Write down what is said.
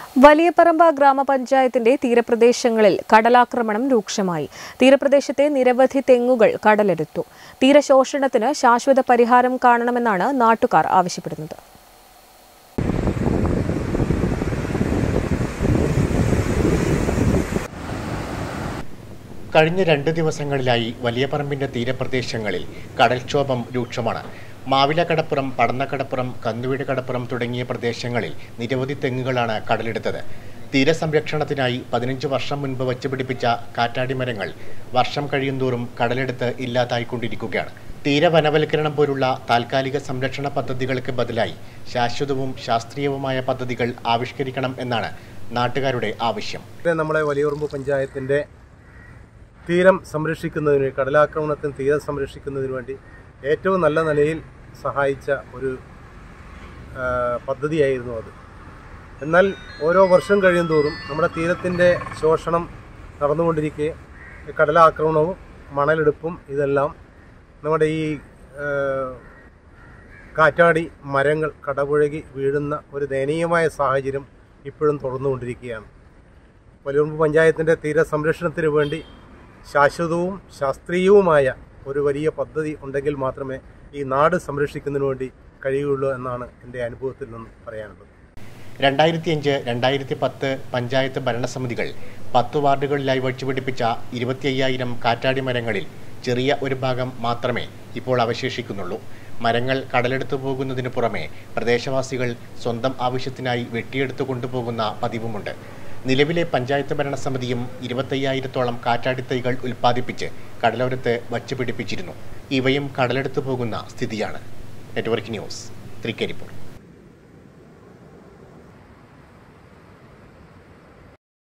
വലിയപറമ്പ ഗ്രാമപഞ്ചായത്തിന്റെ തീരപ്രദേശങ്ങളിൽ കടലാക്രമണം രൂക്ഷമായി തീരപ്രദേശത്തെ നിരവധി തെങ്ങുകൾ കടലെടുത്തു തീരശോഷണത്തിന് ശാശ്വത പരിഹാരം കാണണമെന്നാണ് നാട്ടുകാർ ആവശ്യപ്പെടുന്നത് കഴിഞ്ഞ രണ്ട് ദിവസങ്ങളിലായി വലിയപറമ്പിന്റെ തീരപ്രദേശങ്ങളിൽ കടൽക്ഷോഭം രൂക്ഷമാണ് മാവിലക്കടപ്പുറം പടന്നക്കടപ്പുറം കന്നുവീട് കടപ്പുറം തുടങ്ങിയ പ്രദേശങ്ങളിൽ നിരവധി തെങ്ങുകളാണ് കടലെടുത്തത് തീരസംരക്ഷണത്തിനായി പതിനഞ്ച് വർഷം മുൻപ് വച്ചുപിടിപ്പിച്ച കാറ്റാടി മരങ്ങൾ വർഷം കഴിയുന്തോറും കടലെടുത്ത് ഇല്ലാതായിക്കൊണ്ടിരിക്കുകയാണ് തീരവനവൽക്കരണം പോലുള്ള താൽക്കാലിക സംരക്ഷണ പദ്ധതികൾക്ക് ബദലായി ശാശ്വതവും ശാസ്ത്രീയവുമായ പദ്ധതികൾ ആവിഷ്കരിക്കണം എന്നാണ് നാട്ടുകാരുടെ ആവശ്യം ഇത് നമ്മുടെ വലിയുറുമ്പ് പഞ്ചായത്തിൻ്റെ തീരം സംരക്ഷിക്കുന്നതിന് കടലാക്രമണത്തിന് തീരം സംരക്ഷിക്കുന്നതിന് വേണ്ടി ഏറ്റവും നല്ല നിലയിൽ സഹായിച്ച ഒരു ആ, പദ്ധതിയായിരുന്നു അത് എന്നാൽ ഓരോ വർഷം കഴിയുന്തോറും നമ്മുടെ തീരത്തിൻ്റെ ശോഷണം നടന്നുകൊണ്ടിരിക്കെ കടലാക്രമണവും മണലെടുപ്പും ഇതെല്ലാം നമ്മുടെ ഈ ആ, കാറ്റാടി മരങ്ങൾ കടപുഴകി വീഴുന്ന ഒരു ദയനീയമായ സാഹചര്യം ഇപ്പോഴും തുടർന്നുകൊണ്ടിരിക്കുകയാണ് വലിയുറുമ്പ് പഞ്ചായത്തിൻ്റെ തീര സംരക്ഷണത്തിന് വേണ്ടി ശാശ്വതവും ശാസ്ത്രീയവുമായ ഒരു വലിയ പദ്ധതി ഉണ്ടെങ്കിൽ മാത്രമേ ഈ നാട് സംരക്ഷിക്കുന്നതിന് വേണ്ടി കഴിയുകയുള്ളൂ എന്നാണ് എൻ്റെ അനുഭവത്തിൽ നിന്ന് പറയാനുള്ളത് രണ്ടായിരത്തി അഞ്ച് രണ്ടായിരത്തി പത്ത് പഞ്ചായത്ത് ഭരണസമിതികൾ പത്ത് വാർഡുകളിലായി വച്ചുപിടിപ്പിച്ച ഇരുപത്തി അയ്യായിരം കാറ്റാടി മരങ്ങളിൽ ചെറിയ ഒരു ഭാഗം മാത്രമേ ഇപ്പോൾ അവശേഷിക്കുന്നുള്ളൂ മരങ്ങൾ കടലെടുത്തു പോകുന്നതിന് പുറമെ പ്രദേശവാസികൾ സ്വന്തം ആവശ്യത്തിനായി വെട്ടിയെടുത്തു കൊണ്ടുപോകുന്ന പതിവുമുണ്ട് നിലവിലെ പഞ്ചായത്ത് ഭരണസമിതിയും ഇരുപത്തയ്യായിരത്തോളം കാറ്റാടി തൈകൾ ഉൽപ്പാദിപ്പിച്ച് കടലോരത്ത് വച്ചുപിടിപ്പിച്ചിരുന്നു ഇവയും കടലെടുത്തു പോകുന്ന സ്ഥിതിയാണ് നെറ്റ്വർക്ക് ന്യൂസ് തൃക്കരിപ്പൂർ